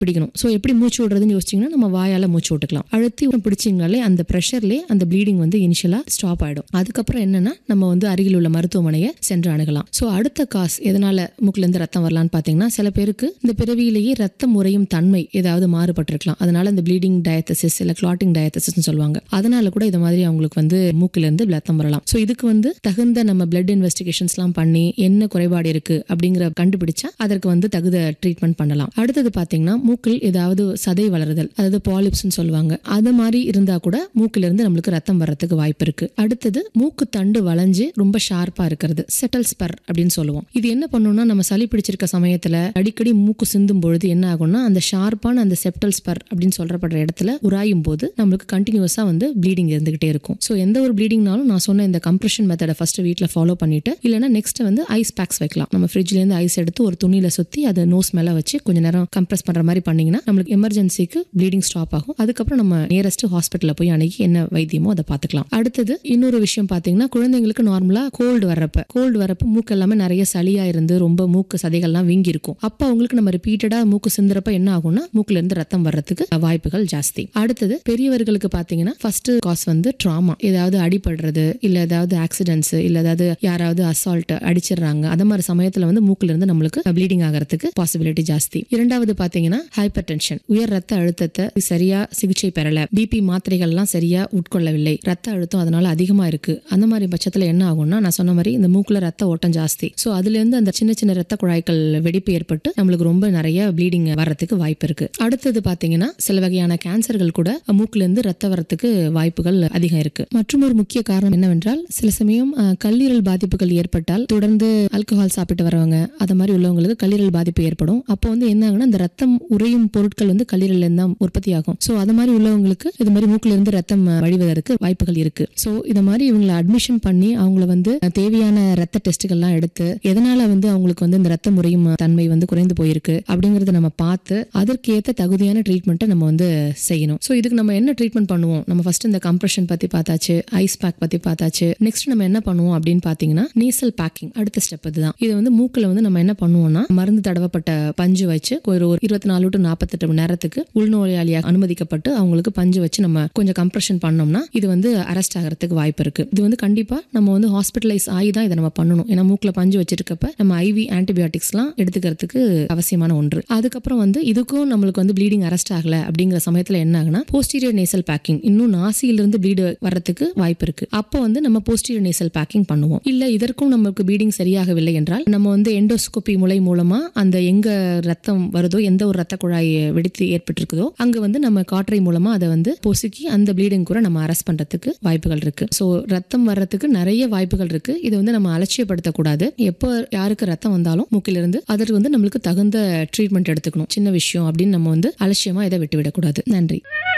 பிடிக்கணும் ஸோ எப்படி மூச்சு விடுறதுன்னு யோசிச்சிங்கன்னா நம்ம வாயால் மூச்சு விட்டுக்கலாம் அழுத்தி பிடிச்சிங்கனாலே அந்த ப்ரெஷர்லேயே அந்த ப்ளீடிங் வந்து இனிஷியலாக ஸ்டாப் ஆகிடும் அதுக்கப்புறம் என்னன்னா நம்ம வந்து அருகில் உள்ள மருத்துவமனையை சென்று அணுகலாம் ஸோ அடுத்த காஸ் எதனால மூக்குலேருந்து ரத்தம் வரலான்னு பார்த்தீங்கன்னா சில பேருக்கு இந்த பிறவியிலேயே ரத்தம் உறையும் தன்மை ஏதாவது மாறுபட்டிருக்கலாம் அதனால இந்த ப்ளீடிங் டயத்தசிஸ் இல்லை கிளாட்டிங் டயத்தசிஸ்னு சொல்லுவாங்க அதனால கூட இது மாதிரி அவங்களுக்கு வந்து மூக்கிலேருந்து ரத்தம் வரலாம் ஸோ இதுக்கு வந்து தகுந்த நம்ம பிளட் இன்வெஸ்டிகேஷன்ஸ்லாம் பண்ணி என்ன குறைபாடு இருக்கு அப்படிங்கிற கண்டுபிடிச்சா அதற்கு வந்து தகுந்த ட்ரீட்மெண்ட் பண்ணலாம் அடுத்தது பார்த்தீங்கன்னா மூக்கில் ஏதாவது சதை வளருதல் அதாவது பாலிப்ஸ்னு சொல்லுவாங்க அது மாதிரி இருந்தா கூட மூக்கில இருந்து நம்மளுக்கு ரத்தம் வர்றதுக்கு வாய்ப்பு இருக்கு அடுத்தது மூக்கு தண்டு வளைஞ்சு ரொம்ப ஷார்ப்பா இருக்கிறது செட்டல் ஸ்பர் அப்படின்னு சொல்லுவோம் இது என்ன பண்ணும்னா நம்ம சளி பிடிச்சிருக்க சமயத்துல அடிக்கடி மூக்கு சிந்தும் பொழுது என்ன ஆகும்னா அந்த ஷார்ப்பான அந்த செப்டல் ஸ்பர் அப்படின்னு சொல்றப்படுற இடத்துல உராயும் போது நம்மளுக்கு கண்டினியூஸா வந்து ப்ளீடிங் இருந்துகிட்டே இருக்கும் ஸோ எந்த ஒரு ப்ளீடிங்னாலும் நான் சொன்ன இந்த கம்ப்ரெஷன் மெத்தடை ஃபர்ஸ்ட் வீட்டில் ஃபாலோ பண்ணிட்டு இல்லைன்னா நெக்ஸ்ட் வந்து ஐஸ் பேக்ஸ் வைக்கலாம் நம்ம ஃப்ரிட்ஜ்லேருந்து ஐஸ் எடுத்து ஒரு துணியில சுத்தி அதை நோஸ் மேல வச்சு கொஞ்ச நேரம் கம்ப்ரெஸ் பண்ற மாதிரி பண்ணீங்கன்னா நம்மளுக்கு எமர்ஜென்சிக்கு ப்ளீடிங் ஸ்டாப் ஆகும் அதுக்கப்புறம் நம்ம நியரஸ்ட் ஹாஸ்பிட்டலில் போய் அன்னைக்கு என்ன வைத்தியமோ அதை பார்த்துக்கலாம் அடுத்தது இன்னொரு விஷயம் பார்த்தீங்கன்னா குழந்தைங்களுக்கு நார்மலா கோல்டு வர்றப்ப கோல்டு வரப்ப மூக்கு எல்லாமே நிறைய சளியா இருந்து ரொம்ப மூக்கு சதைகள்லாம் வீங்கி இருக்கும் அப்போ அவங்களுக்கு நம்ம ரிப்பீட்டடா மூக்கு சிந்துறப்ப என்ன ஆகும்னா மூக்குல இருந்து ரத்தம் வர்றதுக்கு வாய்ப்புகள் ஜாஸ்தி அடுத்தது பெரியவர்களுக்கு பார்த்தீங்கன்னா ஃபர்ஸ்ட் காஸ் வந்து ட்ராமா ஏதாவது அடிபடுறது இல்ல ஏதாவது ஆக்சிடென்ட்ஸ் இல்ல ஏதாவது யாராவது அசால்ட் அடிச்சிடுறாங்க அந்த மாதிரி சமயத்துல வந்து மூக்குல இருந்து நம்மளுக்கு ப்ளீடிங் ஆகிறதுக்கு பாசிபிலிட்டி ஜாஸ்தி இரண்டாவது பாத்தீங்கன்னா ஹைப்பர் டென்ஷன் உயர் ரத்த அழுத்தத்தை சரியா சிகிச்சை பெறல பிபி மாத்திரைகள்லாம் சரியா உட்கொள்ளவில்லை ரத்த அழுத்தம் அதனால அதிகமா இருக்கு அந்த மாதிரி பட்சத்துல என்ன ஆகும்னா நான் சொன்ன மாதிரி இந்த மூக்குல ரத்த ஓட்டம் ஜாஸ்தி ஸோ அதுல இருந்து அந்த சின்ன சின்ன ரத்த குழாய்கள் வெடிப்பு ஏற்பட்டு நம்மளுக்கு ரொம்ப நிறைய ப்ளீடிங் வர்றதுக்கு வாய்ப்பு இருக்கு அடுத்தது பாத்தீங்கன்னா சில வகையான கேன்சர்கள் கூட மூக்குல இருந்து ரத்த வரத்துக்கு வாய்ப்புகள் அதிகம் இருக்கு மற்றும் ஒரு முக்கிய காரணம் என்னவென்றால் சில சமயம் அஹ், கல்லீரல் பாதிப்புகள் ஏற்பட்டால் தொடர்ந்து ஆல்கஹால் சாப்பிட்டு வரவங்க அது மாதிரி உள்ளவங்களுக்கு கல்லீரல் பாதிப்பு ஏற்படும் அப்போ வந்து என்ன ஆகும்னா இந்த ரத்தம் உறையும் பொருட்கள் வந்து கல்லீரல்ல இருந்து தான் உற்பத்தி ஆகும் ஸோ அது மாதிரி உள்ளவங்களுக்கு இது மாதிரி மூக்குல இருந்து ரத்தம் அஹ், வழிவதற்கு வாய்ப்புகள் இருக்கு ஸோ இது மாதிரி இவங்களை அட்மிஷன் பண்ணி அவங்கள வந்து அஹ், தேவையான ரத்த டெஸ்ட்டுகள்லாம் எடுத்து எதனால வந்து அவங்களுக்கு வந்து இந்த ரத்தம் உறையும் தன்மை வந்து குறைந்து போயிருக்கு அப்படிங்கறத நம்ம பார்த்து அதற்கேற்ற தகுதியான ட்ரீட்மெண்ட்டை நம்ம வந்து செய்யணும் ஸோ இதுக்கு நம்ம என்ன ட்ரீட்மெண்ட் பண்ணுவோம் நம்ம ஃபர்ஸ்ட் இந்த கம்ப்ரெஷன் பத்தி பார்த்தாச்சு ஐஸ் பேக் பத்தி பார்த்தாச்சு நெக்ஸ்ட் நம்ம என்ன பண்ணுவோம் அப்படின்னு பார்த்தீங்கன்னா நீசல் பேக்கிங் அடுத்த ஸ்டெப் இதுதான் இது வந்து மூக்குல வந்து நம்ம என்ன பண்ணுவோம்னா மருந்து தடவப்பட்ட பஞ்சு வச்சு ஒரு ஒரு இருபத்தி நாலு டு நாற்பத்தெட்டு மணி நேரத்துக்கு உள்நோயாளியாக அனுமதிக்கப்பட்டு அவங்களுக்கு பஞ்சு வச்சு நம்ம கொஞ்சம் கம்ப்ரெஷன் பண்ணோம்னா இது வந்து அரெஸ்ட் ஆகிறதுக்கு வாய்ப்பு இருக்கு இது வந்து கண்டிப்பா நம்ம வந்து ஹாஸ்பிட்டலைஸ் ஆகி தான் இதை நம்ம பண்ணணும் ஏன்னா மூக்குல பஞ்சு வச்சிருக்கப்ப நம்ம ஐவி ஆன்டிபயோட்டிக்ஸ்லாம் எடுத்துக்கிறதுக்கு அவசியமான ஒன்று அதுக்கப்புறம் வந்து இதுக்கும் நம்மளுக்கு வந்து ப்ளீடிங் அரெஸ்ட் ஆகல அப்படிங்கிற சமயத்துல என்ன ஆகுனா போஸ்டீரியர் நேசல் பேக்கிங் இன்னும் நாசியிலிருந்து ப்ளீடு வர்றதுக்கு வாய்ப்பு இருக்கு அப்போ வந்து நம்ம போஸ்டீரியர் நேசல் பேக்கிங் பண்ணுவோம் இல்ல இதற்கும் நமக்கு ப்ளீடிங் சரியாகவில்லை என்றால் நம்ம வந்து எண்டோஸ்கோபி முறை மூலமா அந்த எங்க ரத்தம் வருதோ எந்த ஒரு ரத்த குழாய் வெடித்து ஏற்பட்டிருக்குதோ அங்க வந்து நம்ம காற்றை மூலமா அதை வந்து பொசுக்கி அந்த ப்ளீடிங் கூட நம்ம அரெஸ்ட் பண்றதுக்கு வாய்ப்புகள் இருக்கு ஸோ ரத்தம் வர்றதுக்கு நிறைய வாய்ப்புகள் இருக்கு இது வந்து நம்ம அலட்சியப்படுத்தக்கூடாது எப்போ யாருக்கு ரத்தம் வந்தாலும் மூக்கிலிருந்து அதற்கு வந்து நம்மளுக்கு தகுந்த ட்ரீட்மெண்ட் எடுத்துக்கணும் சின்ன விஷயம் அப்படின்னு நம்ம வந்து அலட்சியமா இதை விட்டுவிடக்கூடாது நன்றி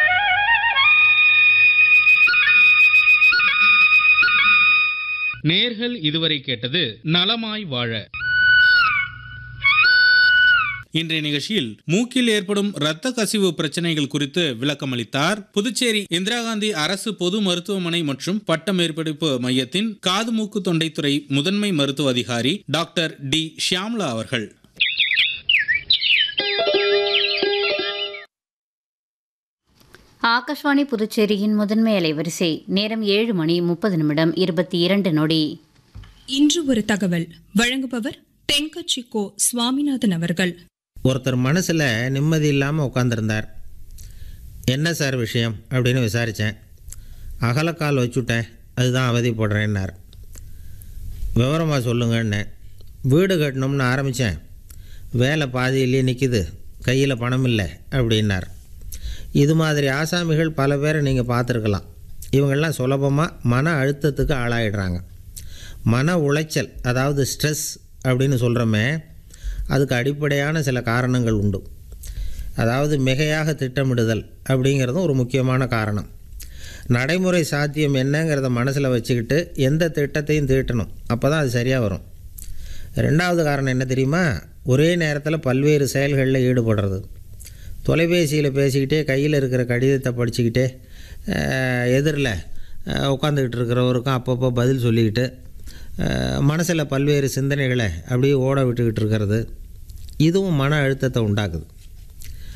நேர்கள் இதுவரை கேட்டது நலமாய் வாழ இன்றைய நிகழ்ச்சியில் மூக்கில் ஏற்படும் இரத்த கசிவு பிரச்சனைகள் குறித்து விளக்கமளித்தார் புதுச்சேரி இந்திரா காந்தி அரசு பொது மருத்துவமனை மற்றும் பட்ட மேற்படிப்பு மையத்தின் காது மூக்கு தொண்டைத்துறை முதன்மை மருத்துவ அதிகாரி டாக்டர் டி ஷியாம்லா அவர்கள் ஆகாஷ்வாணி புதுச்சேரியின் முதன்மை அலைவரிசை நேரம் ஏழு மணி முப்பது நிமிடம் இருபத்தி இரண்டு நொடி இன்று ஒரு தகவல் வழங்குபவர் தென்கட்சி கோ சுவாமிநாதன் அவர்கள் ஒருத்தர் மனசில் நிம்மதி இல்லாமல் உட்காந்துருந்தார் என்ன சார் விஷயம் அப்படின்னு விசாரித்தேன் அகலக்கால் வச்சுட்டேன் அதுதான் அவதிப்படுறேன்னார் விவரமாக சொல்லுங்கன்னேன் வீடு கட்டணும்னு ஆரம்பித்தேன் வேலை பாதியிலேயே நிற்கிது கையில் பணம் இல்லை அப்படின்னார் இது மாதிரி ஆசாமிகள் பல பேரை நீங்கள் பார்த்துருக்கலாம் இவங்கெல்லாம் சுலபமாக மன அழுத்தத்துக்கு ஆளாயிடுறாங்க மன உளைச்சல் அதாவது ஸ்ட்ரெஸ் அப்படின்னு சொல்கிறோமே அதுக்கு அடிப்படையான சில காரணங்கள் உண்டு அதாவது மிகையாக திட்டமிடுதல் அப்படிங்கிறதும் ஒரு முக்கியமான காரணம் நடைமுறை சாத்தியம் என்னங்கிறத மனசில் வச்சுக்கிட்டு எந்த திட்டத்தையும் தீட்டணும் அப்போ தான் அது சரியாக வரும் ரெண்டாவது காரணம் என்ன தெரியுமா ஒரே நேரத்தில் பல்வேறு செயல்களில் ஈடுபடுறது தொலைபேசியில் பேசிக்கிட்டே கையில் இருக்கிற கடிதத்தை படிச்சுக்கிட்டே எதிரில் உட்காந்துக்கிட்டு இருக்கிறவருக்கும் அப்பப்போ பதில் சொல்லிக்கிட்டு மனசில் பல்வேறு சிந்தனைகளை அப்படியே ஓட விட்டுக்கிட்டு இருக்கிறது இதுவும் மன அழுத்தத்தை உண்டாக்குது